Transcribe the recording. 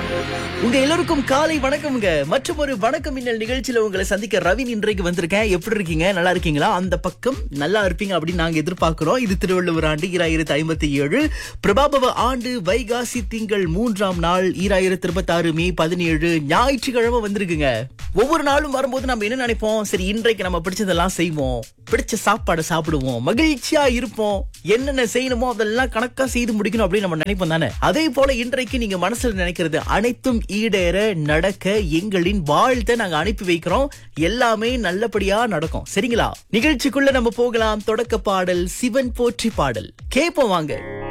உங்க எல்லோருக்கும் காலை வணக்கம்ங்க மற்றும் ஒரு வணக்கம் மின்னல் நிகழ்ச்சியில உங்களை சந்திக்க ரவின் இன்றைக்கு வந்திருக்கேன் எப்படி இருக்கீங்க நல்லா இருக்கீங்களா அந்த பக்கம் நல்லா இருப்பீங்க அப்படின்னு நாங்க எதிர்பார்க்கிறோம் இது திருவள்ளுவர் ஆண்டு ஈராயிரத்து ஐம்பத்தி ஏழு பிரபாபவ ஆண்டு வைகாசி திங்கள் மூன்றாம் நாள் ஈராயிரத்து இருபத்தி ஆறு மே பதினேழு ஞாயிற்றுக்கிழமை வந்திருக்குங்க ஒவ்வொரு நாளும் வரும்போது நம்ம என்ன நினைப்போம் சரி இன்றைக்கு நம்ம பிடிச்சதெல்லாம் செய்வோம் பிடிச்ச சாப்பாடு சாப்பிடுவோம் மகிழ்ச்சியா இருப்போம் என்னென்ன செய்யணுமோ அதெல்லாம் கணக்கா செய்து முடிக்கணும் அப்படின்னு நம்ம நினைப்போம் தானே அதே போல இன்றைக்கு நீங்க மனசுல நினைக்கிறது அனைத்தும் ஈடேற நடக்க எங்களின் வாழ்த்தை நாங்க அனுப்பி வைக்கிறோம் எல்லாமே நல்லபடியா நடக்கும் சரிங்களா நிகழ்ச்சிக்குள்ள நம்ம போகலாம் தொடக்க பாடல் சிவன் போற்றி பாடல் கேப்போம் வாங்க